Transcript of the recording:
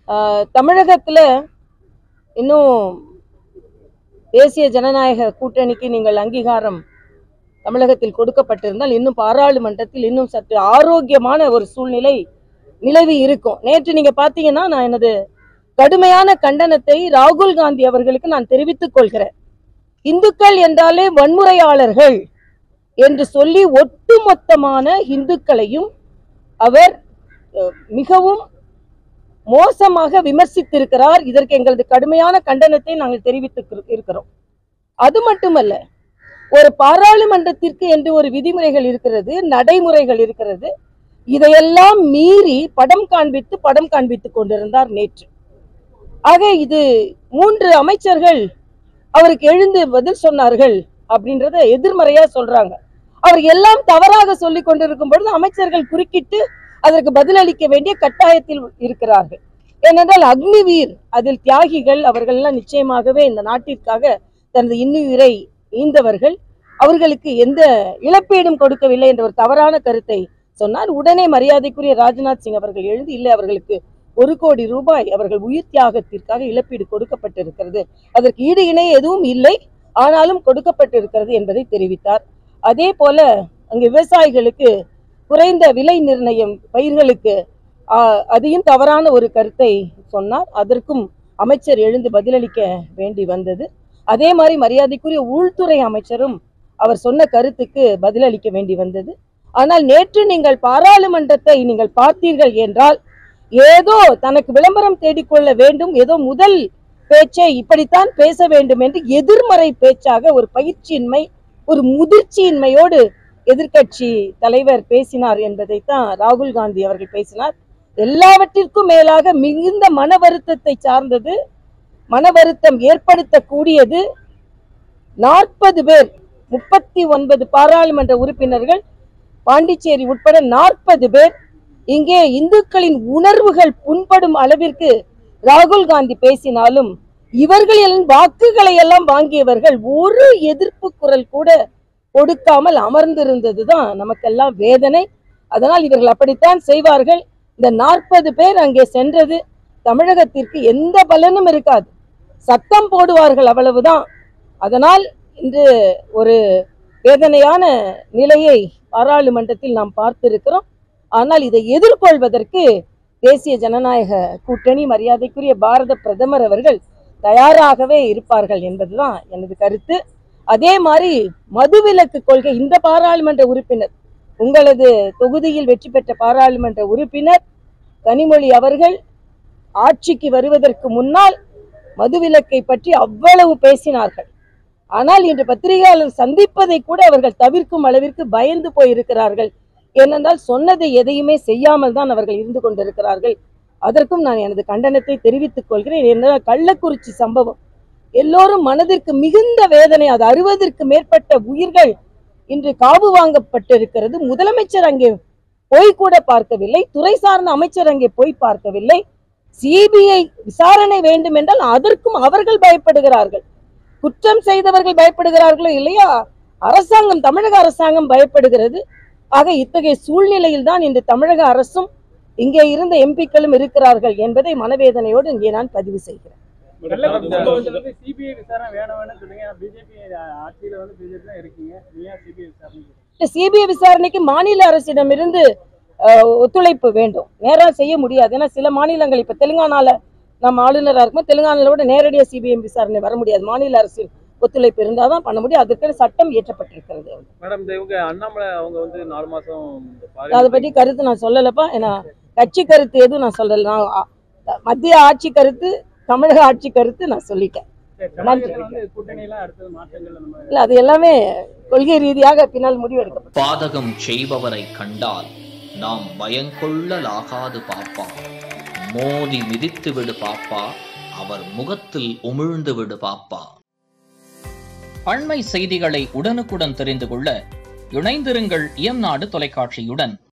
ஆஹ், தமிழகத்துல இன்னும் தேசிய ஜனநாயக கூட்டணிக்கு நீங்கள் அங்கீகாரம் தமிழகத்தில் கொடுக்கப்பட்டிருந்தால் இன்னும் பாராளுமன்றத்தில் இன்னும் சற்று ஆரோக்கியமான ஒரு சூழ்நிலை நிலவி இருக்கும் நேற்று நீங்க பாத்தீங்கன்னா நான் எனது கடுமையான கண்டனத்தை ராகுல் காந்தி அவர்களுக்கு நான் தெரிவித்துக் கொள்கிறேன் இந்துக்கள் என்றாலே வன்முறையாளர்கள் என்று சொல்லி ஒட்டுமொத்தமான இந்துக்களையும் அவர் அஹ், மிகவும் மோசமாக விமர்சித்திருக்கிறார் இதற்கு எங்களது கடுமையான கண்டனத்தை நாங்கள் தெரிவித்து இருக்கிறோம் அது மட்டுமல்ல ஒரு பாராளுமன்றத்திற்கு என்று ஒரு விதிமுறைகள் இருக்கிறது நடைமுறைகள் இருக்கிறது இதையெல்லாம் மீறி படம் காண்பித்து படம் காண்பித்துக் கொண்டிருந்தார் நேற்று ஆக இது மூன்று அமைச்சர்கள் அவருக்கு எழுந்து பதில் சொன்னார்கள் அப்படின்றத எதிர்மறையா சொல்றாங்க அவர் எல்லாம் தவறாக சொல்லிக் கொண்டிருக்கும் பொழுது அமைச்சர்கள் குறுக்கிட்டு அதற்கு பதிலளிக்க வேண்டிய கட்டாயத்தில் இருக்கிறார்கள் ஏனென்றால் அக்னிவீர் அதில் தியாகிகள் அவர்கள் எல்லாம் நிச்சயமாகவே இந்த நாட்டிற்காக தனது இன்னுயிரை ஈந்தவர்கள் அவர்களுக்கு எந்த இழப்பீடும் கொடுக்கவில்லை என்ற ஒரு தவறான கருத்தை சொன்னார் உடனே மரியாதைக்குரிய ராஜ்நாத் சிங் அவர்கள் எழுதி இல்லை அவர்களுக்கு ஒரு கோடி ரூபாய் அவர்கள் உயிர் தியாகத்திற்காக இழப்பீடு கொடுக்கப்பட்டிருக்கிறது அதற்கு ஈடு இணை எதுவும் இல்லை ஆனாலும் கொடுக்கப்பட்டிருக்கிறது என்பதை தெரிவித்தார் அதே போல அங்கு விவசாயிகளுக்கு குறைந்த விலை நிர்ணயம் பயிர்களுக்கு ஆஹ், அதையும் தவறான ஒரு கருத்தை சொன்னார் அதற்கும் அமைச்சர் எழுந்து பதிலளிக்க வேண்டி வந்தது அதே மாதிரி மரியாதைக்குரிய உள்துறை அமைச்சரும் அவர் சொன்ன கருத்துக்கு பதிலளிக்க வேண்டி வந்தது ஆனால் நேற்று நீங்கள் பாராளுமன்றத்தை நீங்கள் பார்த்தீர்கள் என்றால் ஏதோ தனக்கு விளம்பரம் தேடிக்கொள்ள வேண்டும் ஏதோ முதல் பேச்சை இப்படித்தான் பேச வேண்டும் என்று எதிர்மறை பேச்சாக ஒரு பயிற்சியின்மை ஒரு முதிர்ச்சியின்மையோடு எதிர்க்கட்சி தலைவர் பேசினார் என்பதைத்தான் ராகுல் காந்தி அவர்கள் பேசினார் எல்லாவற்றிற்கும் மேலாக மிகுந்த மன வருத்தத்தை சார்ந்தது மன வருத்தம் ஏற்படுத்தக்கூடியது நாற்பது பேர் முப்பத்தி ஒன்பது பாராளுமன்ற உறுப்பினர்கள் பாண்டிச்சேரி உட்பட நாற்பது பேர் இங்கே இந்துக்களின் உணர்வுகள் புண்படும் அளவிற்கு ராகுல் காந்தி பேசினாலும் இவர்களின் வாக்குகளை எல்லாம் வாங்கியவர்கள் ஒரு எதிர்ப்பு குரல் கூட கொடுக்காமல் அமர்ந்திருந்ததுதான் நமக்கெல்லாம் வேதனை அதனால் இவர்கள் அப்படித்தான் செய்வார்கள் இந்த நாற்பது பேர் அங்கே சென்றது தமிழகத்திற்கு எந்த பலனும் இருக்காது சத்தம் போடுவார்கள் அவ்வளவுதான் அதனால் இன்று ஒரு வேதனையான நிலையை பாராளுமன்றத்தில் நாம் பார்த்திருக்கிறோம் ஆனால் இதை எதிர்கொள்வதற்கு தேசிய ஜனநாயக கூட்டணி மரியாதைக்குரிய பாரத பிரதமர் அவர்கள் தயாராகவே இருப்பார்கள் என்பதுதான் எனது கருத்து அதே மாதிரி மதுவிலக்கு கொள்கை இந்த பாராளுமன்ற உறுப்பினர் உங்களது தொகுதியில் வெற்றி பெற்ற பாராளுமன்ற உறுப்பினர் கனிமொழி அவர்கள் ஆட்சிக்கு வருவதற்கு முன்னால் மதுவிலக்கை பற்றி அவ்வளவு பேசினார்கள் ஆனால் இன்று பத்திரிகையாளர் சந்திப்பதை கூட அவர்கள் தவிர்க்கும் அளவிற்கு பயந்து போயிருக்கிறார்கள் ஏனென்றால் சொன்னதை எதையுமே செய்யாமல் தான் அவர்கள் இருந்து கொண்டிருக்கிறார்கள் அதற்கும் நான் எனது கண்டனத்தை தெரிவித்துக் கொள்கிறேன் என்றால் கள்ளக்குறிச்சி சம்பவம் எல்லோரும் மனதிற்கு மிகுந்த வேதனை அது அறுபதற்கு மேற்பட்ட உயிர்கள் இன்று காவு வாங்கப்பட்டிருக்கிறது முதலமைச்சர் அங்கே போய் கூட பார்க்கவில்லை துறை சார்ந்த அமைச்சர் அங்கே போய் பார்க்கவில்லை சிபிஐ விசாரணை வேண்டும் என்றால் அதற்கும் அவர்கள் பயப்படுகிறார்கள் குற்றம் செய்தவர்கள் பயப்படுகிறார்களோ இல்லையா அரசாங்கம் தமிழக அரசாங்கம் பயப்படுகிறது ஆக இத்தகைய சூழ்நிலையில் தான் இன்று தமிழக அரசும் இங்கே இருந்த எம்பிக்களும் இருக்கிறார்கள் என்பதை மனவேதனையோடு இங்கே நான் பதிவு செய்கிறேன் கள்ளக்குறிச்சி சம்பவத்துல வந்து சிபிஐ விசாரணை வேணும் வேணும்னு சொல்லுங்க பிஜேபி ஆட்சியில வந்து பிஜேபி தான் இருக்கீங்க நீ ஏன் சிபிஐ விசாரணை இல்ல சிபிஐ விசாரணைக்கு மாநில அரசிடமிருந்து அஹ், ஒத்துழைப்பு வேண்டும் நேரா செய்ய முடியாது ஏன்னா சில மாநிலங்கள் இப்ப தெலுங்கானால நம்ம ஆளுநராக இருக்கும் தெலுங்கானால விட நேரடியாக சிபிஐ விசாரணை வர முடியாது மாநில அரசின் ஒத்துழைப்பு இருந்தால் தான் பண்ண முடியும் அதுக்கு சட்டம் இயற்றப்பட்டிருக்கிறது மேடம் இந்த இவங்க அண்ணாமலை அவங்க வந்து நாலு மாசம் இந்த அதை பார்லிமெண்ட் பற்றி கருத்து நான் சொல்லலப்பா ஏன்னா கட்சி கருத்து எதுவும் நான் சொல்லல நான் அ- மத்திய ஆட்சி கருத்து தமிழக ஆட்சி கருத்து நான் சொல்லிட்டேன் தமிழகத்துல வந்து கூட்டணி எல்லாம் அடுத்தது மாற்றங்கள் அந்த மாதிரி இல்ல அது எல்லாமே கொள்கை ரீதியாக பின்னால் முடிவெடுக்கப்படும் பாதகம் செய்பவரை கண்டால் நாம் பயங்கொள்ளலாகாது பாப்பா மோதி மிதித்து விடு பாப்பா அவர் முகத்தில் உமிழ்ந்து விடு பாப்பா அண்மை செய்திகளை உடனுக்குடன் தெரிந்து கொள்ள இணைந்திருங்கள் இயம்நாடு தொலைக்காட்சியுடன்